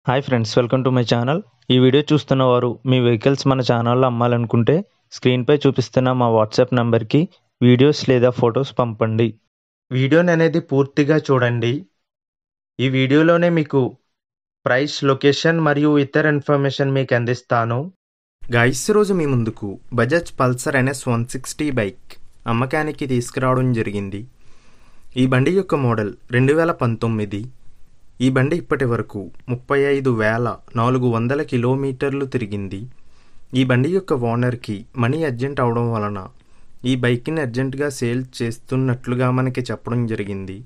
hi friends welcome to my channel ఈ video చూస్తున్న వారు మీ వెహికల్స్ మన ఛానల్లో అమ్మాలనుకుంటే స్క్రీన్పై చూపిస్తున్న మా వాట్సాప్ నంబర్కి వీడియోస్ లేదా ఫొటోస్ పంపండి వీడియోని అనేది పూర్తిగా చూడండి ఈ వీడియోలోనే మీకు ప్రైస్ లొకేషన్ మరియు ఇతర ఇన్ఫర్మేషన్ మీకు అందిస్తాను గైస్ రోజు మీ ముందుకు Bajaj Pulsar N S one sixty bike అమ్మకానికి తీసుకురావడం జరిగింది ఈ బండి యొక్క మోడల్ రెండు వేల పంతొమ్మిది ఈ బండి ఇప్పటి వరకు ముప్పై ఐదు వేల నాలుగు వందల కిలోమీటర్లు తిరిగింది ఈ బండి యొక్క ఓనర్కి మనీ అర్జెంట్ అవడం వలన ఈ బైక్ని అర్జెంటుగా సేల్ చేస్తున్నట్లుగా మనకి చెప్పడం జరిగింది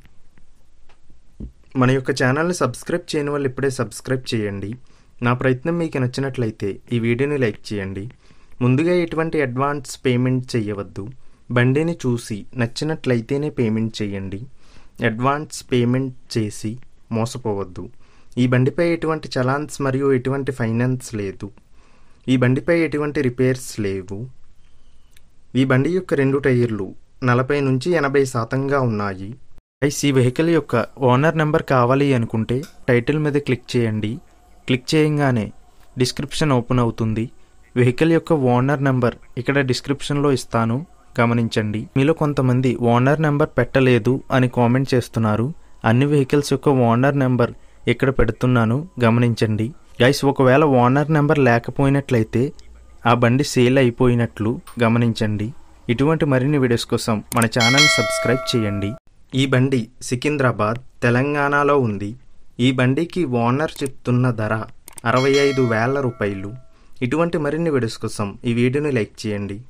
మన యొక్క ఛానల్ని సబ్స్క్రైబ్ చేయని వాళ్ళు ఇప్పుడే సబ్స్క్రైబ్ చేయండి నా ప్రయత్నం మీకు నచ్చినట్లయితే ఈ వీడియోని లైక్ చేయండి ముందుగా ఎటువంటి అడ్వాన్స్ పేమెంట్ చేయవద్దు బండిని చూసి నచ్చినట్లయితేనే పేమెంట్ చేయండి అడ్వాన్స్ పేమెంట్ చేసి మోసపోవద్దు ఈ బండిపై ఎటువంటి చలాన్స్ మరియు ఎటువంటి ఫైనాన్స్ లేదు ఈ బండిపై ఎటువంటి రిపేర్స్ లేవు ఈ బండి యొక్క రెండు టైర్లు నలభై నుంచి ఎనభై శాతంగా ఉన్నాయి ఐస్ ఈ వెహికల్ యొక్క ఓనర్ నెంబర్ కావాలి అనుకుంటే టైటిల్ మీద క్లిక్ చేయండి క్లిక్ చేయంగానే డిస్క్రిప్షన్ ఓపెన్ అవుతుంది వెహికల్ యొక్క ఓనర్ నెంబర్ ఇక్కడ డిస్క్రిప్షన్లో ఇస్తాను గమనించండి మీలో కొంతమంది ఓనర్ నెంబర్ పెట్టలేదు అని కామెంట్ చేస్తున్నారు అన్ని వెహికల్స్ యొక్క ఓనర్ నెంబర్ ఇక్కడ పెడుతున్నాను గమనించండి గైస్ ఒకవేళ ఓనర్ నెంబర్ లేకపోయినట్లయితే ఆ బండి సేల్ అయిపోయినట్లు గమనించండి ఇటువంటి మరిన్ని వీడియోస్ కోసం మన ఛానల్ సబ్స్క్రైబ్ చేయండి ఈ బండి సికింద్రాబాద్ తెలంగాణలో ఉంది ఈ బండికి ఓనర్ చెప్తున్న ధర అరవై ఐదు వేల రూపాయలు ఇటువంటి మరిన్ని వీడియోస్ కోసం ఈ వీడియోని లైక్ చేయండి